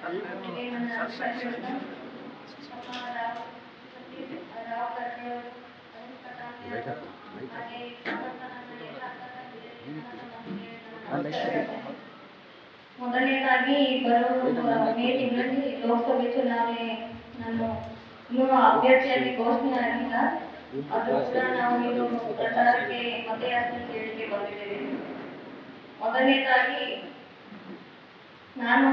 ಇಲ್ಲಿ ನನ್ನ ಶಿಕ್ಷಕರು ನಮ್ಮ ರಾವ್ ರಾವ್ ಕರ್ಕರ್ ಅರುಣ್ ಕಟಾಮಿಯ ಹಾಗೆ ನನ್ನ ಶಾಸಕರಿಗೆ, ನನ್ನ ಮನೆಗೆ ನನ್ನ ನಮಸ್ಕಾರಗಳು. ಮೊದಲನೇದಾಗಿ ಬರುವ ಮೇ ತಿಂಗಳಲ್ಲಿ ಲೋಕಸಭೆ ಚುನಾವಣೆ ನಾನು ಇನ್ನೂ ಅಭ್ಯರ್ಥಿಯಾಗಿ ಘೋಷಣೆ ಆಗಿಲ್ಲ ಅದು ಕೂಡ ನಾವು ಇದು ಪ್ರಚಾರಕ್ಕೆ ಮತಯಾಚನೆ ಕೇಳಿಕೆ ಬಂದಿದ್ದೇವೆ ಮೊದಲನೇದಾಗಿ ನಾನು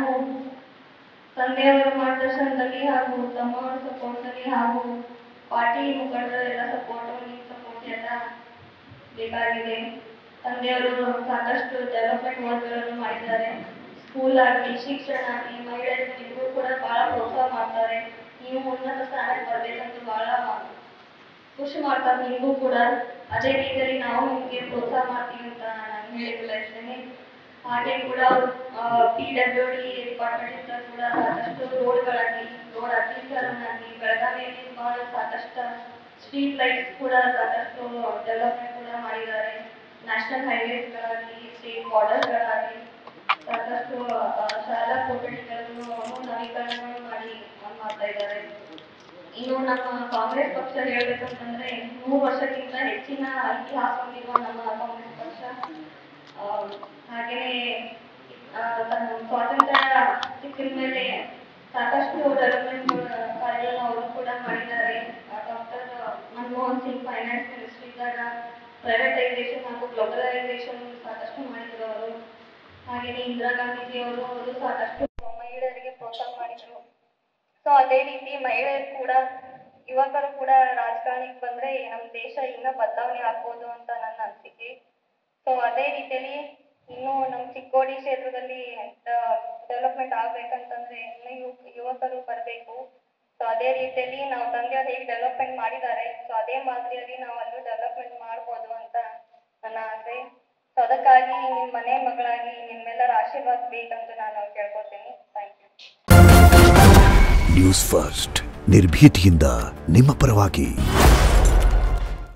ತಂದೆಯವರ ಮಾರ್ಗದರ್ಶನದಲ್ಲಿ ಹಾಗೂ ತಮ್ಮವರ ಸಪೋರ್ಟಲ್ಲಿ ಹಾಗೂ ಪಾರ್ಟಿ ಮುಖಂಡರ ಎಲ್ಲ ಸಪೋರ್ಟು ನಿಮ್ಮ ಸಪೋರ್ಟ್ ಎಲ್ಲ ಬೇಕಾಗಿದೆ ತಂದೆಯವರು ಸಾಕಷ್ಟು ಡೆವಲಪ್ಮೆಂಟ್ ವರ್ಕ್ಗಳನ್ನು ಮಾಡಿದ್ದಾರೆ ಸ್ಕೂಲ್ ಆಗಲಿ ಶಿಕ್ಷಣ ಆಗಲಿ ಮಹಿಳೆಯರಿಗೆ ಇಬ್ಬರು ಕೂಡ ಭಾಳ ಪ್ರೋತ್ಸಾಹ ಮಾಡ್ತಾರೆ ನೀವು ಉನ್ನತ ಸ್ಥಾನಕ್ಕೆ ಬರಬೇಕಂತ ಭಾಳ ಖುಷಿ ಮಾಡ್ತಾರೆ ನಿಮಗೂ ಕೂಡ ಅದೇ ರೀತಿಯಲ್ಲಿ ನಾವು ನಿಮಗೆ ಪ್ರೋತ್ಸಾಹ ಮಾಡ್ತೀವಿ ಅಂತ ನಾನು ಹೇಳಕ್ಕೆ ಬಯಸ್ತೇನೆ ಹಾಗೆ ಕೂಡ ಪಿ ಡಬ್ಲ್ಯೂ ಡಿ ಡಿಪಾರ್ಟ್ಮೆಂಟ್ ಕೂಡ ಸಾಕಷ್ಟು ರೋಡ್ಗಳಾಗಲಿ ರೋಡ್ ಅಗಲೀಕರಣಾಗಲಿ ಬೆಳಗಾವಿಯಲ್ಲಿ ಸುಮಾರು ಸಾಕಷ್ಟು ಸ್ಟ್ರೀಟ್ ಲೈಟ್ಸ್ ಕೂಡ ಸಾಕಷ್ಟು ಡೆವಲಪ್ಮೆಂಟ್ ಕೂಡ ಮಾಡಿದ್ದಾರೆ ನ್ಯಾಷನಲ್ ಹೈವೇಸ್ಗಳಾಗಲಿ ಸ್ಟೇಟ್ ಬಾರ್ಡರ್ಗಳಾಗಲಿ ಸಾಕಷ್ಟು ಆ, ಶಾಲಾ ಕೊಠಡಿಗಳನ್ನು ನವೀಕರಣ ಮಾಡಿ ಮಾಡ್ತಾ ಇದ್ದಾರೆ ಇನ್ನು ನಮ್ಮ ಕಾಂಗ್ರೆಸ್ ಪಕ್ಷ ಹೇಳ್ಬೇಕಂತಂದ್ರೆ ನೂರು ವರ್ಷಕ್ಕಿಂತ ಹೆಚ್ಚಿನ ಇತಿಹಾಸ ಹೊಂದಿರುವ ನಮ್ಮ ಕಾಂಗ್ರೆಸ್ ಪಕ್ಷ ಆ, ಹಾಗೆಯೇ ಆ, ತನ್ನ ಸ್ವಾತಂತ್ರ್ಯ ಸಿಕ್ಕಿದ ಮೇಲೆ ಸಾಕಷ್ಟು ಡೆವಲಪ್ಮೆಂಟ್ ಕಾರ್ಯಗಳನ್ನು ಅವರು ಕೂಡ ಮಾಡಿದ್ದಾರೆ doctor Manmohan Singh finance minister ಇದ್ದಾಗ ಪ್ರೈವೇಟೈಸೇಷನ್ ಹಾಗೂ ಗ್ಲೋಬಲೈಸೇಷನ್ ಸಾಕಷ್ಟು ಮಾಡಿದ್ರು ಅವರು ಹಾಗೆಯೇ ಇಂದಿರಾ ಗಾಂಧೀಜಿ ಅವರು ಅವರು ಸಾಕಷ್ಟು ಮಹಿಳೆಯರಿಗೆ ಪ್ರೋತ್ಸಾಹ ಮಾಡಿದ್ರು ಸೊ ಅದೇ ರೀತಿ ಮಹಿಳೆಯರು ಕೂಡ ಯುವಕರು ಕೂಡ ರಾಜಕಾರಣಕ್ಕೆ ಬಂದ್ರೆ ನಮ್ಮ ದೇಶ ಇನ್ನೂ ಬದಲಾವಣೆ ಆಗ್ಬೋದು ಅಂತ ನನ್ನ ಅನಿಸಿಕೆ ಸೊ ಅದೇ ರೀತಿಯಲ್ಲಿ ಇನ್ನು ನಮ್ಮ ಚಿಕ್ಕೋಡಿ ಕ್ಷೇತ್ರದಲ್ಲಿ ಡೆವಲಪ್ಮೆಂಟ್ ಆಗ್ಬೇಕಂತಂದ್ರೆ ಇನ್ನು ಯುವ ಯುವಕರು ಬರಬೇಕು ಸೊ ಅದೇ ರೀತಿಯಲ್ಲಿ ನಾವು ತಂದೆಯವರು ಹೇಗೆ ಡೆವಲಪ್ಮೆಂಟ್ ಮಾಡಿದ್ದಾರೆ ಸೊ ಅದೇ ಮಾದರಿಯಾಗಿ ನಾವು ಅಲ್ಲೂ ಡೆವಲಪ್ಮೆಂಟ್ ಮಾಡ್ಬೋದು ಅಂತ ನನ್ನ ಆಸೆ ಸೊ ಅದಕ್ಕಾಗಿ ನಿಮ್ಮ ಮನೆ ಮಗಳಾಗಿ ನಿಮ್ಮೆಲ್ಲರ ಆಶೀರ್ವಾದ ಬೇಕಂತ ನಾನು ಕೇಳ್ಕೊತೀನಿ ಥ್ಯಾಂಕ್ ಯು ನ್ಯೂಸ್ ಫಸ್ಟ್ ನಿರ್ಭೀತಿಯಿಂದ ನಿಮ್ಮ ಪರವಾಗಿ